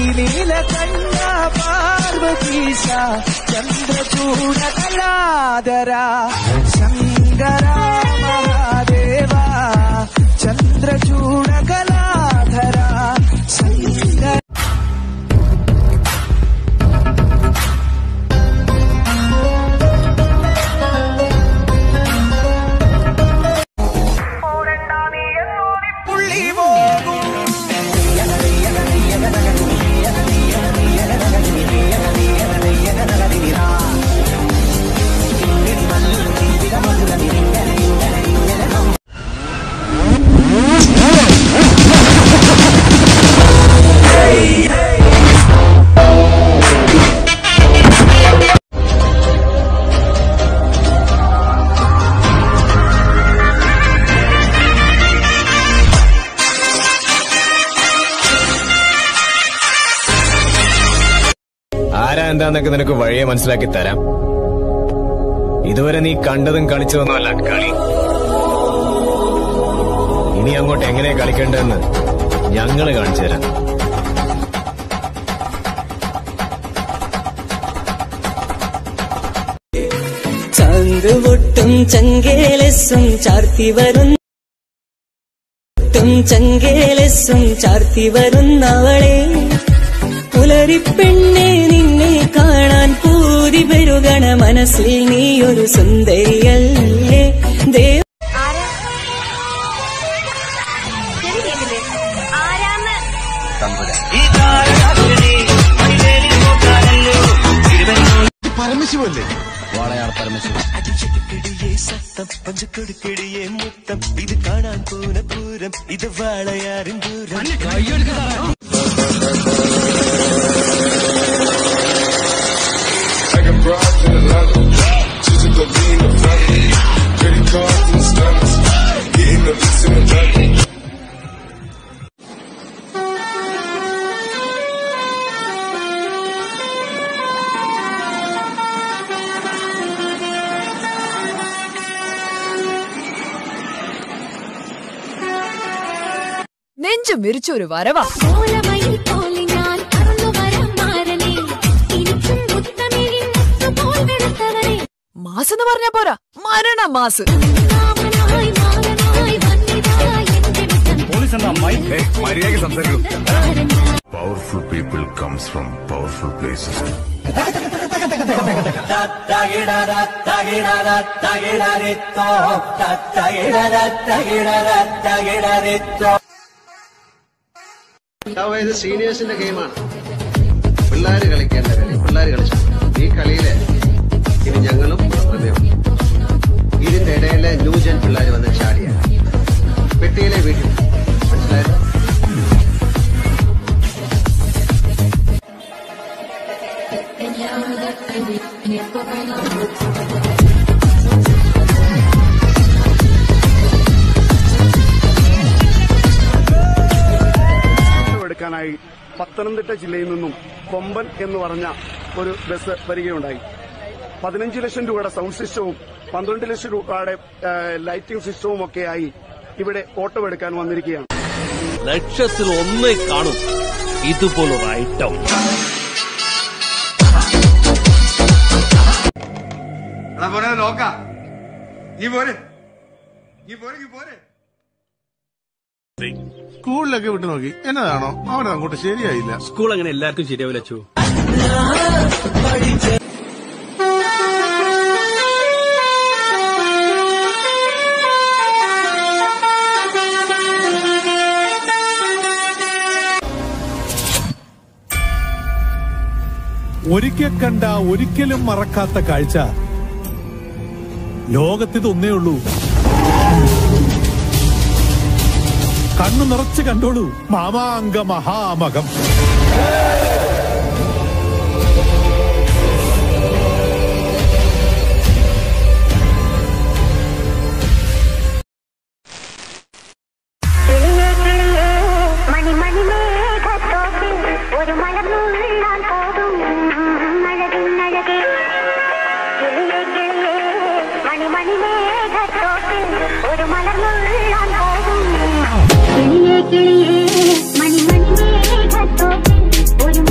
നീലകണ്ഠ പാർവതീശ ചന്ദ്രചൂട കലാധര ശങ്കര മഹാദേവ ചന്ദ്രചൂട കലാധര ശങ്കര പുള്ളി പോകും ആരാ എന്താന്നൊക്കെ നിനക്ക് വഴിയെ മനസ്സിലാക്കി തരാം ഇതുവരെ നീ കണ്ടതും കളിച്ചതൊന്നുമല്ല കളി ഇനി അങ്ങോട്ട് എങ്ങനെ കളിക്കേണ്ടതെന്ന് ഞങ്ങള് കാണിച്ചു തരാം ചാന്തുപൊട്ടും ചങ്കേലസും ചാർത്തി വരുന്ന പൊട്ടും ചങ്കേലസും ചാർത്തി വരുന്നവളെ പുലരിപ്പെണ്ണെ നിന്നെ കാണാൻ പൂതി പെരുകണ മനസ്സിൽ നീയൊരു സുന്ദരിയല്ലേ ദേവ ആരാന്ന് പരമശിവല്ലേ നെഞ്ചു മിരിച്ച ഒരു വരവാ ഓലമയിൽ പോലെ ഞാൻ പറന്നു വരാം മാരനെ എനിക്കും മുത്തമിഴി മുത്തുപോൽ വെളുത്തവനെ മാസ് പറഞ്ഞാ പോരാ മരണ മാസ് കാമനായി മാറനായി വന്നിതാ എന്റെ മുത്തം മര്യാദ സംസാരിക്കൂ Powerful people comes from powerful places. ഇത് സീനിയേഴ്സിന്റെ ഗെയിമാണ് പിള്ളേര് കളിക്കേണ്ട കളി പിള്ളേര് കളിച്ചു ഈ കളിയില് ഇനി ഞങ്ങളും മാത്രമേ ഉള്ളൂ ഇതിന്റെ ഇടയിലെ ന്യൂജൻ പിള്ളേര് വന്ന് ചാടിയ പെട്ടിയിലെ വീട്ടിൽ മനസ്സിലായത് എടുക്കാനായി പത്തനംതിട്ട ജില്ലയിൽ നിന്നും കൊമ്പൻ എന്ന് പറഞ്ഞ ഒരു ബസ് വരികയുണ്ടായി പതിനഞ്ച് ലക്ഷം രൂപയുടെ സൗണ്ട് സിസ്റ്റവും പന്ത്രണ്ട് ലക്ഷം രൂപയുടെ ഏഹ്, ലൈറ്റിംഗ് സിസ്റ്റവും ഒക്കെയായി ഇവിടെ ഓട്ടോ എടുക്കാൻ വന്നിരിക്കുകയാണ് ലക്ഷത്തിൽ ഒന്നേ കാണും ഇതുപോലൊരു ഐറ്റം സ്കൂളിലൊക്കെ വിട്ടു നോക്കി എന്നതാണോ അവൻ അങ്ങോട്ട് ശരിയായില്ല സ്കൂൾ അങ്ങനെ എല്ലാവർക്കും ശരിയാവില്ല അച്ചു ഒരിക്കൽ കണ്ട ഒരിക്കലും മറക്കാത്ത കാഴ്ച ലോകത്തിതൊന്നേ ഉള്ളൂ കണ്ണു നിറച്ച് കണ്ടോളൂ മാമാങ്ക മഹാമകം മണി മണി മേഘത്തോപ്പിൽ ഒരു മലർന്നുള്ളാൻ പോകും അഴകിനഴകെ കിളിയേ കിളിയേ മണി മണി മേഘത്തോപ്പിൽ ഒരു മലർന്നുള്ളാൻ പോകും കിളിയേ കിളിയേ മണി മണി മേഘത്തോപ്പിൽ ഒരു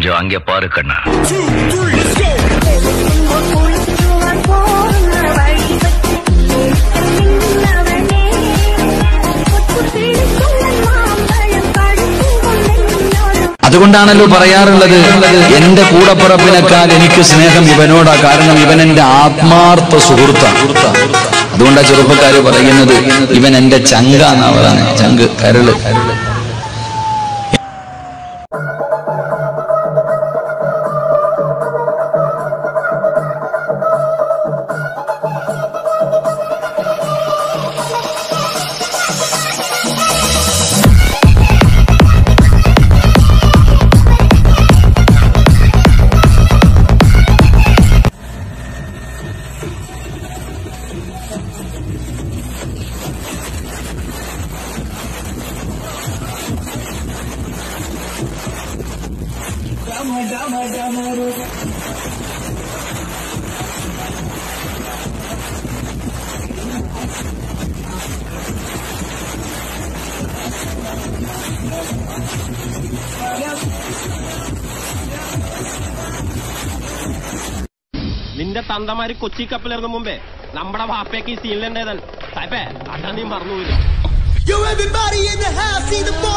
கொஞ்சம் அங்கே பாரு கண்ணா അതുകൊണ്ടാണല്ലോ പറയാറുള്ളത് എന്റെ കൂടപ്പിറപ്പിനേക്കാൾ എനിക്ക് സ്നേഹം ഇവനോടാ കാരണം ഇവൻ എന്റെ ആത്മാർത്ഥ സുഹൃത്താണ് അതുകൊണ്ടാ ചെറുപ്പക്കാര് പറയുന്നത് ഇവൻ എന്റെ ചങ്കാന്നാ പറയുന്നത് ചങ്ക് കരള് നിന്റെ തന്തമാര് കൊച്ചി കപ്പലിറങ്ങും മുമ്പേ നമ്മുടെ വാപ്പയ്ക്ക് ഈ സീനിലുണ്ടായതാണ് സായിപ്പേ അതാ നീ മറന്നുപോയില്ല Yo, everybody in the house, see the boy.